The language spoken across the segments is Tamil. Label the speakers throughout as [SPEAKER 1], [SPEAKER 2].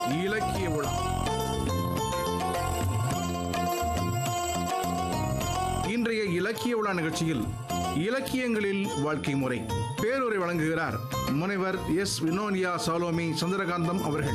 [SPEAKER 1] இலக்கிய உலா இன்றைய இலக்கிய உலா நிகழ்ச்சியில் இலக்கியங்களில் வாழ்க்கை முறை பேருரை வழங்குகிறார் முனைவர் எஸ் வினோனியா சாலோமி சந்திரகாந்தம் அவர்கள்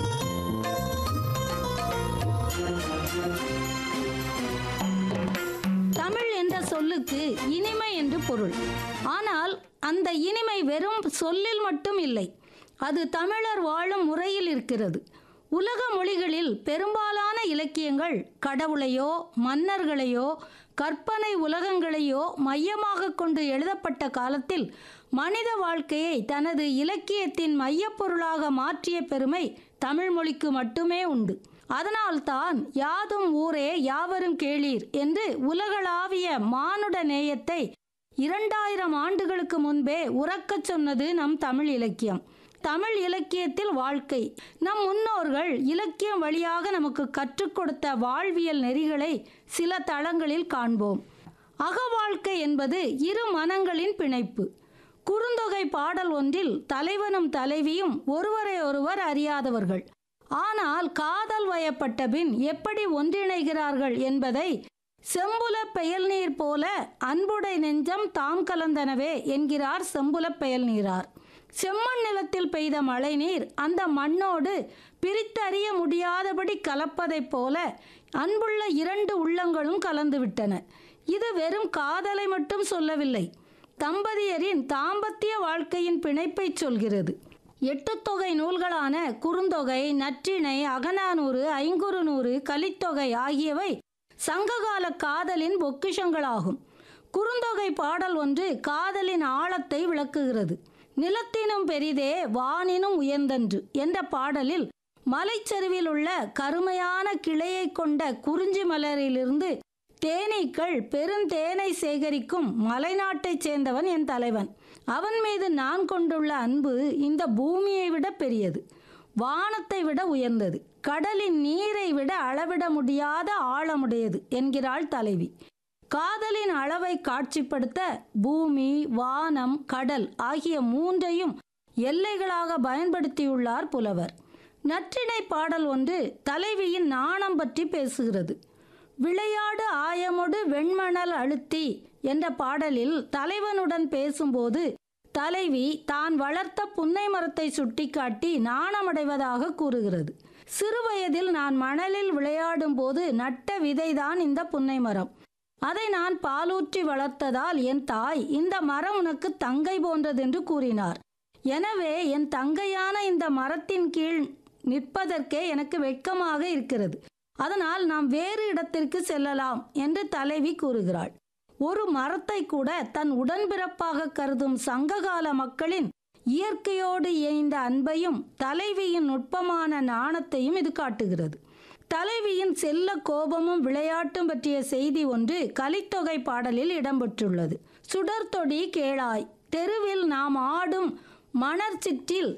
[SPEAKER 2] தமிழ் என்ற சொல்லுக்கு இனிமை என்று பொருள் ஆனால் அந்த இனிமை வெறும் சொல்லில் மட்டும் இல்லை அது தமிழர் வாழும் முறையில் இருக்கிறது உலக மொழிகளில் பெரும்பாலான இலக்கியங்கள் கடவுளையோ மன்னர்களையோ கற்பனை உலகங்களையோ மையமாக கொண்டு எழுதப்பட்ட காலத்தில் மனித வாழ்க்கையை தனது இலக்கியத்தின் மையப்பொருளாக மாற்றிய பெருமை தமிழ் மொழிக்கு மட்டுமே உண்டு அதனால்தான் யாதும் ஊரே யாவரும் கேளீர் என்று உலகளாவிய மானுட நேயத்தை இரண்டாயிரம் ஆண்டுகளுக்கு முன்பே உறக்கச் சொன்னது நம் தமிழ் இலக்கியம் தமிழ் இலக்கியத்தில் வாழ்க்கை நம் முன்னோர்கள் இலக்கியம் வழியாக நமக்கு கற்றுக் கொடுத்த வாழ்வியல் நெறிகளை சில தளங்களில் காண்போம் அகவாழ்க்கை என்பது இரு மனங்களின் பிணைப்பு குறுந்தொகை பாடல் ஒன்றில் தலைவனும் தலைவியும் ஒருவரை ஒருவர் அறியாதவர்கள் ஆனால் காதல் வயப்பட்ட பின் எப்படி ஒன்றிணைகிறார்கள் என்பதை செம்புல பெயல் நீர் போல அன்புடை நெஞ்சம் தாம் கலந்தனவே என்கிறார் செம்புல பெயல் நீரார் செம்மண் நிலத்தில் பெய்த மழைநீர் அந்த மண்ணோடு பிரித்தறிய முடியாதபடி கலப்பதைப் போல அன்புள்ள இரண்டு உள்ளங்களும் கலந்துவிட்டன இது வெறும் காதலை மட்டும் சொல்லவில்லை தம்பதியரின் தாம்பத்திய வாழ்க்கையின் பிணைப்பை சொல்கிறது எட்டுத்தொகை நூல்களான குறுந்தொகை நற்றிணை அகநானூறு ஐங்குறுநூறு கலித்தொகை ஆகியவை சங்ககால காதலின் பொக்கிஷங்களாகும் குறுந்தொகை பாடல் ஒன்று காதலின் ஆழத்தை விளக்குகிறது நிலத்தினும் பெரிதே வானினும் உயர்ந்தன்று என்ற பாடலில் மலைச்சரிவில் உள்ள கருமையான கிளையை கொண்ட குறிஞ்சி மலரிலிருந்து தேனீக்கள் பெருந்தேனை சேகரிக்கும் மலைநாட்டைச் சேர்ந்தவன் என் தலைவன் அவன் மீது நான் கொண்டுள்ள அன்பு இந்த பூமியை விட பெரியது வானத்தை விட உயர்ந்தது கடலின் நீரை விட அளவிட முடியாத ஆழமுடையது என்கிறாள் தலைவி காதலின் அளவை காட்சிப்படுத்த பூமி வானம் கடல் ஆகிய மூன்றையும் எல்லைகளாக பயன்படுத்தியுள்ளார் புலவர் நற்றிணை பாடல் ஒன்று தலைவியின் நாணம் பற்றி பேசுகிறது விளையாடு ஆயமொடு வெண்மணல் அழுத்தி என்ற பாடலில் தலைவனுடன் பேசும்போது தலைவி தான் வளர்த்த புன்னை மரத்தை சுட்டிக்காட்டி நாணமடைவதாக கூறுகிறது சிறுவயதில் நான் மணலில் விளையாடும் போது நட்ட விதைதான் இந்த புன்னை மரம் அதை நான் பாலூற்றி வளர்த்ததால் என் தாய் இந்த மரம் உனக்கு தங்கை போன்றதென்று கூறினார் எனவே என் தங்கையான இந்த மரத்தின் கீழ் நிற்பதற்கே எனக்கு வெட்கமாக இருக்கிறது அதனால் நாம் வேறு இடத்திற்கு செல்லலாம் என்று தலைவி கூறுகிறாள் ஒரு மரத்தை கூட தன் உடன்பிறப்பாக கருதும் சங்ககால மக்களின் இயற்கையோடு இயைந்த அன்பையும் தலைவியின் நுட்பமான நாணத்தையும் இது காட்டுகிறது தலைவியின் செல்ல கோபமும் விளையாட்டும் பற்றிய செய்தி ஒன்று கலித்தொகை பாடலில் இடம்பெற்றுள்ளது சுடர்தொடி கேளாய் தெருவில் நாம் ஆடும் மணர்ச்சிற்றில்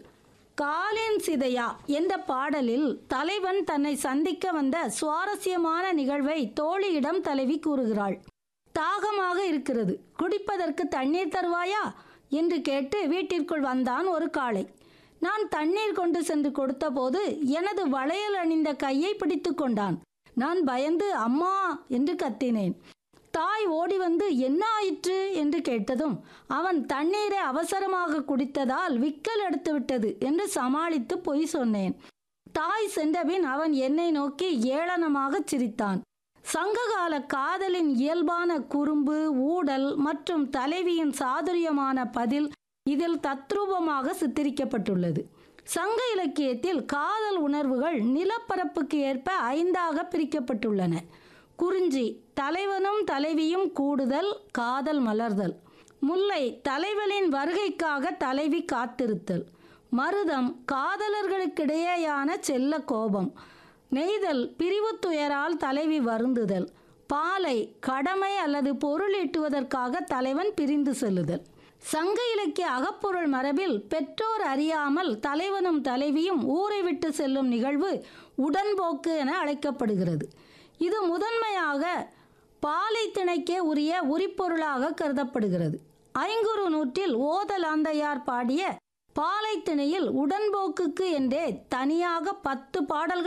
[SPEAKER 2] காலின் சிதையா என்ற பாடலில் தலைவன் தன்னை சந்திக்க வந்த சுவாரஸ்யமான நிகழ்வை தோழியிடம் தலைவி கூறுகிறாள் தாகமாக இருக்கிறது குடிப்பதற்கு தண்ணீர் தருவாயா என்று கேட்டு வீட்டிற்குள் வந்தான் ஒரு காளை நான் தண்ணீர் கொண்டு சென்று கொடுத்தபோது எனது வளையல் அணிந்த கையை பிடித்து கொண்டான் நான் பயந்து அம்மா என்று கத்தினேன் தாய் ஓடி வந்து என்ன ஆயிற்று என்று கேட்டதும் அவன் தண்ணீரை அவசரமாக குடித்ததால் விக்கல் எடுத்து விட்டது என்று சமாளித்து பொய் சொன்னேன் தாய் சென்றபின் அவன் என்னை நோக்கி ஏளனமாக சிரித்தான் சங்ககால காதலின் இயல்பான குறும்பு ஊடல் மற்றும் தலைவியின் சாதுரியமான பதில் இதில் தத்ரூபமாக சித்தரிக்கப்பட்டுள்ளது சங்க இலக்கியத்தில் காதல் உணர்வுகள் நிலப்பரப்புக்கு ஏற்ப ஐந்தாக பிரிக்கப்பட்டுள்ளன குறிஞ்சி தலைவனும் தலைவியும் கூடுதல் காதல் மலர்தல் முல்லை தலைவனின் வருகைக்காக தலைவி காத்திருத்தல் மருதம் காதலர்களுக்கிடையேயான செல்ல கோபம் நெய்தல் பிரிவு துயரால் தலைவி வருந்துதல் பாலை கடமை அல்லது பொருள் ஈட்டுவதற்காக தலைவன் பிரிந்து செல்லுதல் சங்க இலக்கிய அகப்பொருள் மரபில் பெற்றோர் அறியாமல் தலைவனும் தலைவியும் ஊரை விட்டு செல்லும் நிகழ்வு உடன்போக்கு என அழைக்கப்படுகிறது இது முதன்மையாக பாலை திணைக்கே உரிய உரிப்பொருளாக கருதப்படுகிறது ஐங்குறு நூற்றில் ஓதலாந்தையார் பாடிய பாலைத்திணையில் உடன்போக்குக்கு என்றே தனியாக பத்து பாடல்கள்